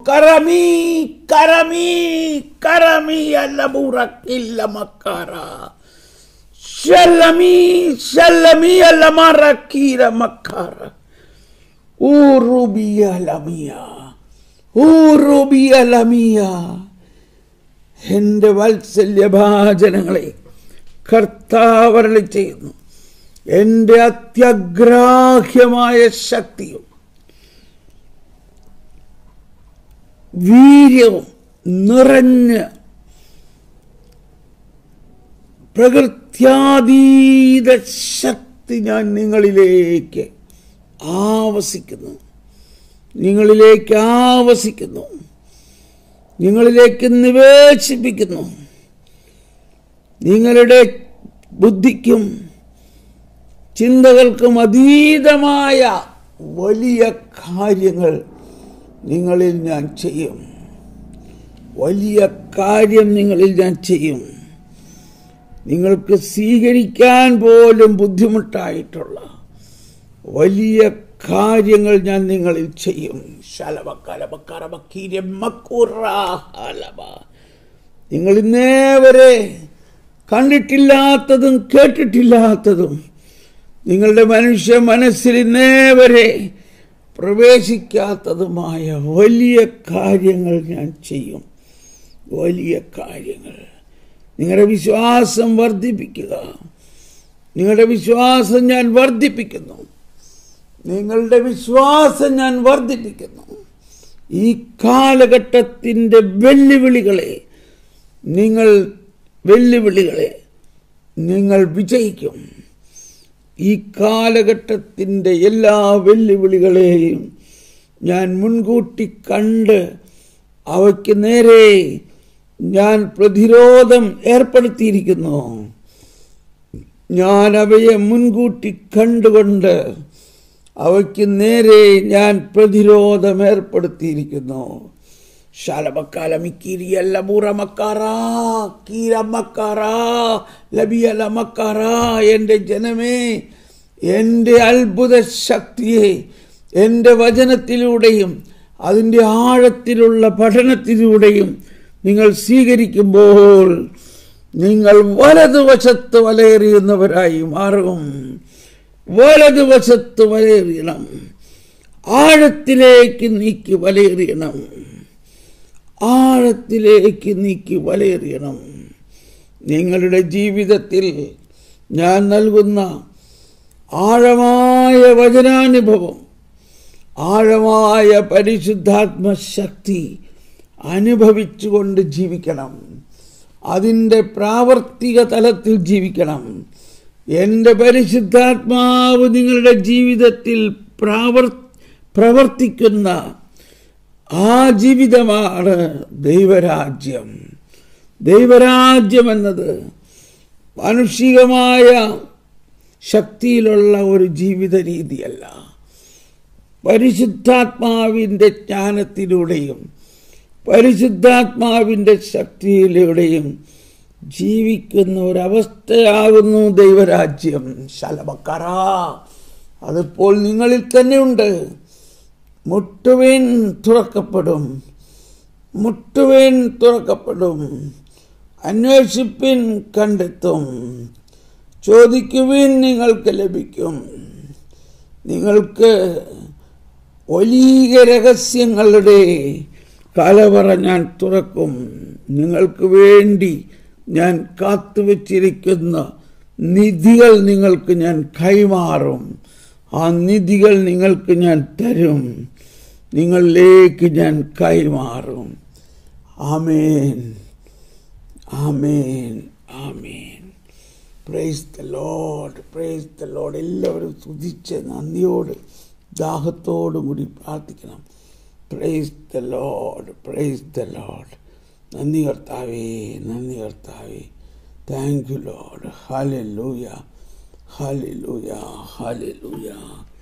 കരമീ കരമീ കരമീ അല്ല മുറക്കില്ല മക്കാറ ശലമീ ശലമീ അല്ല മറക്കീര മക്കാറ ഊറുബിയ ലമിയ ഊറുബിയ ലമിയ എന്റെ വാത്സല്യഭാചനങ്ങളെ കർത്താവരളി ചെയ്യുന്നു എന്റെ അത്യഗ്രാഹ്യമായ ശക്തിയും വീര്യവും നിറഞ്ഞ പ്രകൃത്യാതീത ശക്തി ഞാൻ നിങ്ങളിലേക്ക് ആവസിക്കുന്നു നിങ്ങളിലേക്ക് ആവസിക്കുന്നു നിങ്ങളിലേക്ക് നിവേശിപ്പിക്കുന്നു നിങ്ങളുടെ ബുദ്ധിക്കും ചിന്തകൾക്കും അതീതമായ വലിയ കാര്യങ്ങൾ നിങ്ങളിൽ ഞാൻ ചെയ്യും വലിയ കാര്യം നിങ്ങളിൽ ഞാൻ ചെയ്യും നിങ്ങൾക്ക് സ്വീകരിക്കാൻ പോലും ബുദ്ധിമുട്ടായിട്ടുള്ള വലിയ കാര്യങ്ങൾ ഞാൻ നിങ്ങളിൽ ചെയ്യും ശലവക്കലബക്കറബക്കീരമ്മക്കുറാഹലബ. നിങ്ങൾ ഇന്നേ വരെ കണ്ടിട്ടില്ലാത്തതും കേട്ടിട്ടില്ലാത്തതും നിങ്ങളുടെ മനുഷ്യ മനസ്സിൽ ഇന്നേ വരെ പ്രവേശിക്കാത്തതുമായ വലിയ കാര്യങ്ങൾ ഞാൻ ചെയ്യും വലിയ കാര്യങ്ങൾ നിങ്ങളുടെ വിശ്വാസം വർദ്ധിപ്പിക്കുക നിങ്ങളുടെ വിശ്വാസം ഞാൻ വർദ്ധിപ്പിക്കുന്നു നിങ്ങളുടെ വിശ്വാസം ഞാൻ വർദ്ധിപ്പിക്കുന്നു ഈ കാലഘട്ടത്തിൻ്റെ വെല്ലുവിളികളെ നിങ്ങൾ വെല്ലുവിളികളെ നിങ്ങൾ വിജയിക്കും ഈ കാലഘട്ടത്തിൻ്റെ എല്ലാ വെല്ലുവിളികളെയും ഞാൻ മുൻകൂട്ടി കണ്ട് അവയ്ക്ക് നേരെ ഞാൻ പ്രതിരോധം ഏർപ്പെടുത്തിയിരിക്കുന്നു ഞാൻ അവയെ മുൻകൂട്ടി കണ്ടുകൊണ്ട് അവയ്ക്ക് നേരെ ഞാൻ പ്രതിരോധം ഏർപ്പെടുത്തിയിരിക്കുന്നു ശലമക്കാലമിക്കീരിയല്ല മുറമക്കാറാ കീരമക്കാറാ ലബിയലമക്കാറാ എൻ്റെ ജനമേ എൻ്റെ അത്ഭുത ശക്തിയെ എൻ്റെ വചനത്തിലൂടെയും അതിൻ്റെ ആഴത്തിലുള്ള പഠനത്തിലൂടെയും നിങ്ങൾ സ്വീകരിക്കുമ്പോൾ നിങ്ങൾ വലതുവശത്ത് വലയെറിയുന്നവരായി മാറും വലതുവശത്ത് വലയെറിയണം ആഴത്തിലേക്ക് നീക്കി വലയെറിയണം ആഴത്തിലേക്ക് നീക്കി വലയെറിയണം നിങ്ങളുടെ ജീവിതത്തിൽ ഞാൻ നൽകുന്ന ആഴമായ വചനാനുഭവം ആഴമായ പരിശുദ്ധാത്മ ശക്തി അനുഭവിച്ചുകൊണ്ട് ജീവിക്കണം അതിൻ്റെ പ്രാവർത്തിക തലത്തിൽ ജീവിക്കണം എൻ്റെ പരിശുദ്ധാത്മാവ് നിങ്ങളുടെ ജീവിതത്തിൽ പ്രാവർ പ്രവർത്തിക്കുന്ന ആ ജീവിതമാണ് ദൈവരാജ്യം ദൈവരാജ്യം എന്നത് മാനുഷികമായ ശക്തിയിലുള്ള ഒരു ജീവിത രീതിയല്ല പരിശുദ്ധാത്മാവിൻ്റെ ജ്ഞാനത്തിലൂടെയും പരിശുദ്ധാത്മാവിൻ്റെ ശക്തിയിലൂടെയും ജീവിക്കുന്ന ഒരവസ്ഥയാകുന്നു ദൈവരാജ്യം ശലമക്കറ അതിപ്പോൾ നിങ്ങളിൽ തന്നെയുണ്ട് മുട്ടുവേൻ തുറക്കപ്പെടും മുട്ടുവേൻ തുറക്കപ്പെടും അന്വേഷിപ്പിൻ കണ്ടെത്തും ചോദിക്കുവിൻ നിങ്ങൾക്ക് ലഭിക്കും നിങ്ങൾക്ക് വലിയ രഹസ്യങ്ങളുടെ കലവറ ഞാൻ തുറക്കും നിങ്ങൾക്ക് വേണ്ടി ഞാൻ കാത്തുവച്ചിരിക്കുന്ന നിധികൾ നിങ്ങൾക്ക് ഞാൻ കൈമാറും ആ നിധികൾ നിങ്ങൾക്ക് ഞാൻ തരും നിങ്ങളിലേക്ക് ഞാൻ കൈമാറും ആമേൻ ആമേൻ ആമേൻ praise the Lord praise the Lord എല്ലാവരും സ്തുതിച്ച് നന്ദിയോട് ദാഹത്തോടും കൂടി പ്രാർത്ഥിക്കണം praise the Lord praise the Lord നന്ദി കർത്താവേ നന്ദി കർത്താവേ thank you Lord hallelujah hallelujah Haley ലൂയ